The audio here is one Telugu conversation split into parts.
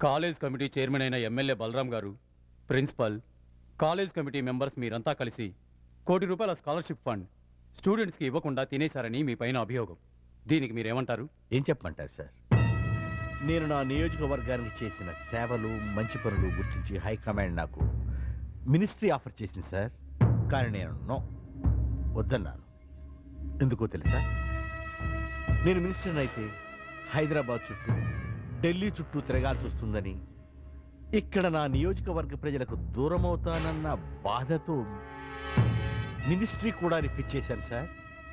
కాలేజ్ కమిటీ చైర్మన్ అయిన MLA Balaram garu principal college committee members మీరంతా కలిసి కోటి రూపాయల స్కాలర్షిప్ ఫండ్ స్టూడెంట్స్కి ఇవ్వకుండా తినేశారని మీ పైన అభియోగం దీనికి మీరేమంటారు ఏం చెప్పమంటారు సార్ నేను నా నియోజకవర్గానికి చేసిన సేవలు మంచి పనులు గుర్తించి హైకమాండ్ నాకు మినిస్ట్రీ ఆఫర్ చేసింది సార్ కానీ నేను నో వద్దన్నాను ఎందుకో తెలుసా నేను మినిస్టర్ని అయితే హైదరాబాద్ చుట్టూ ఢిల్లీ చుట్టూ తిరగాల్సి వస్తుందని ఇక్కడ నా నియోజకవర్గ ప్రజలకు దూరం అవుతానన్న బాధతో మినిస్ట్రీ కూడా రిప్పించేశాను సార్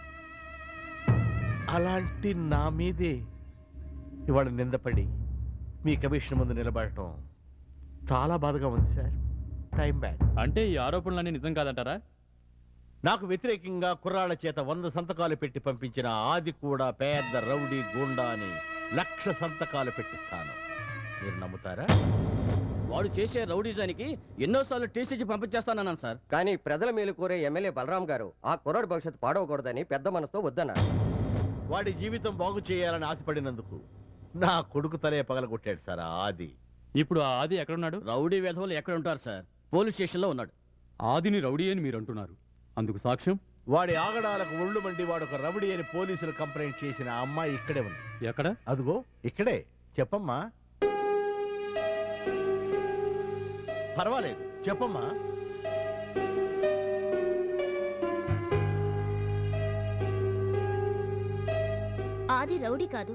అలాంటి నా మీదే ఇవాళ నిందపడి మీ కమిషన్ ముందు నిలబడటం చాలా బాధగా ఉంది సార్ టైం బ్యాడ్ అంటే ఈ ఆరోపణలన్నీ నిజం కాదంటారా నాకు వ్యతిరేకంగా కుర్రాళ్ళ చేత వంద సంతకాలు పెట్టి పంపించిన ఆది కూడా పెద్ద రౌడీ గూండా అని లక్ష సంతకాలు పెట్టిస్తాను మీరు నమ్ముతారా వాడు చేసే రౌడీజానికి ఎన్నోసార్లు టీసీజీ పంపించేస్తానన్నాను సార్ కానీ ప్రజల మేలు కోరే ఎమ్మెల్యే బలరాం గారు ఆ కుర్రాడు భవిష్యత్తు పాడవకూడదని పెద్ద మనసుతో వద్దన్నారు వాడి జీవితం బాగు చేయాలని ఆశపడినందుకు నా కొడుకు తలే పగలగొట్టాడు సార్ ఆ ఆది ఇప్పుడు ఆ ఆది ఎక్కడున్నాడు రౌడీ విధవులు ఎక్కడ ఉంటారు సార్ పోలీస్ స్టేషన్లో ఉన్నాడు ఆదిని రౌడీ అని మీరు అంటున్నారు అందుకు సాక్ష్యం వాడి ఆగడాలకు ఒళ్ళు మండి వాడు ఒక రౌడీ అని పోలీసులు కంప్లైంట్ చేసిన ఆ అమ్మాయి ఇక్కడే ఉంది ఎక్కడ అదిగో ఇక్కడే చెప్పమ్మా పర్వాలేదు చెప్పమ్మా ఆది రౌడీ కాదు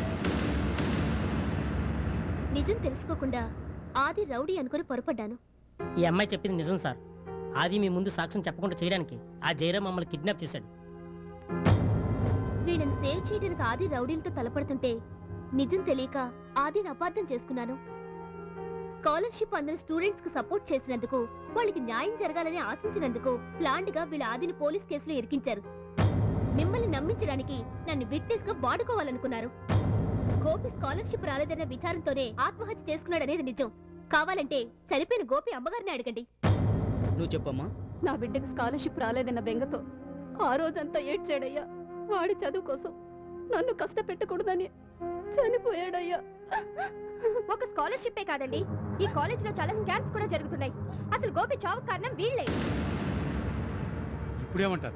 నిజం తెలుసుకోకుండా ఆది రౌడీ అనుకుని పొరపడ్డాను ఈ అమ్మాయి చెప్పింది నిజం సార్ ఆది మీ ముందు సాక్ష్యం చెప్పకుండా చేయడానికి ఆ జయరాం మమ్మల్ని కిడ్నాప్ చేశాడు వీళ్ళని సేవ్ చేయడానికి ఆది రౌడీలతో తలపడుతుంటే నిజం తెలియక ఆదిని అపార్థం చేసుకున్నాను స్కాలర్షిప్ అందిన స్టూడెంట్స్ కు సపోర్ట్ చేసినందుకు వాళ్ళకి న్యాయం జరగాలని ఆశించినందుకు ప్లాంట్ గా వీళ్ళ ఆదిని పోలీస్ కేసులో ఇరికించారు మిమ్మల్ని నమ్మించడానికి నన్ను విట్నెస్ గా వాడుకోవాలనుకున్నారు గోపి స్కాలర్షిప్ రాలేదన్న విచారంతోనే ఆత్మహత్య చేసుకున్నాడనేది నిజం కావాలంటే చనిపోయిన గోపి అమ్మగారిని అడగండి నువ్వు చెప్పమ్మా నా బిడ్డకు స్కాలర్షిప్ రాలేదన్న బెంగతో ఆ రోజంతా ఏడ్చాడయ్యా వాడి చదువు కోసం నన్ను కష్టపెట్టకూడదని చనిపోయాడయ్యా ఒక స్కాలర్షిప్పే కాదండి ఈ కాలేజ్ లో చాలా స్కామ్స్ కూడా జరుగుతున్నాయి అసలు గోపి చావు కారణం వీళ్ళే ఇప్పుడేమంటారు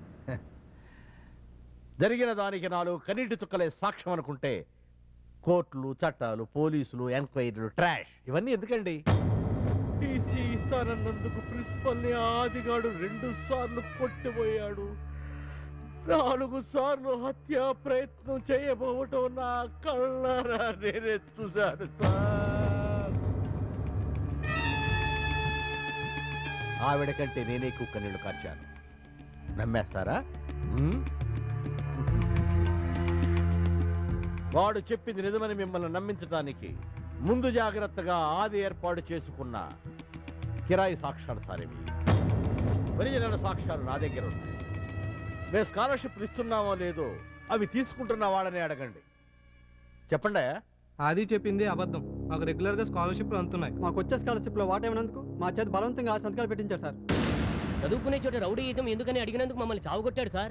జరిగిన దానికి నాలుగు కన్నీటి చుక్కలే సాక్ష్యం అనుకుంటే కోర్టులు చట్టాలు పోలీసులు ఎంక్వైరీలు ట్రాష్ ఇవన్నీ ఎందుకండి టీసీ ఇస్తానన్నందుకు ప్రిన్సిపల్ ని ఆదిగాడు రెండు సార్లు కొట్టిపోయాడు నాలుగు సార్లు హత్యా ప్రయత్నం చేయబోవటం నా కళ్ళారా నేనే చూశాను సార్ ఆవిడ కంటే నేనే ఎక్కువ కన్నీళ్లు కార్చాను నమ్మేస్తారా ఉమ్? వాడు చెప్పింది నిజమని మిమ్మల్ని నమ్మించడానికి ముందు జాగ్రత్తగా ఆది ఏర్పాటు చేసుకున్న కిరాయి సాక్ష్యాలు సారివి ఒరిజినల్ సాక్ష్యాలు నా దగ్గర ఉన్నాయి మేము స్కాలర్షిప్ ఇస్తున్నామో లేదో అవి తీసుకుంటున్న వాళ్ళని అడగండి చెప్పండి అది చెప్పింది అబద్ధం మాకు రెగ్యులర్ గా స్కాలర్షిప్ అందుతున్నాయి మాకు వచ్చే స్కాలర్షిప్ లో వాటేమన్నందుకు మా చేత బలవంతంగా ఆ సంతకాలు పెట్టించారు సార్ చదువుకునే చోట రౌడీ ఈతం ఎందుకని అడిగినందుకు మమ్మల్ని చావుకొట్టాడు సార్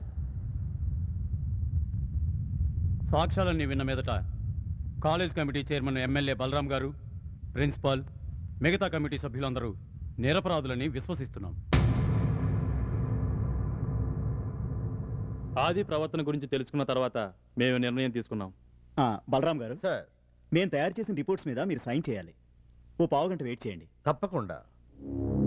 సాక్ష్యాలన్నీ విన్న మీదట college committee chairman MLA Balaram garu principal మిగతా కమిటీ సభ్యులందరూ నిరపరాధులని విశ్వసిస్తున్నాం ఆది ప్రవర్తన గురించి తెలుసుకున్న తర్వాత మేము నిర్ణయం తీసుకున్నాం బలరాం గారు సార్ మేము తయారు చేసిన రిపోర్ట్స్ మీద మీరు సైన్ చేయాలి ఓ పావు గంట వెయిట్ చేయండి తప్పకుండా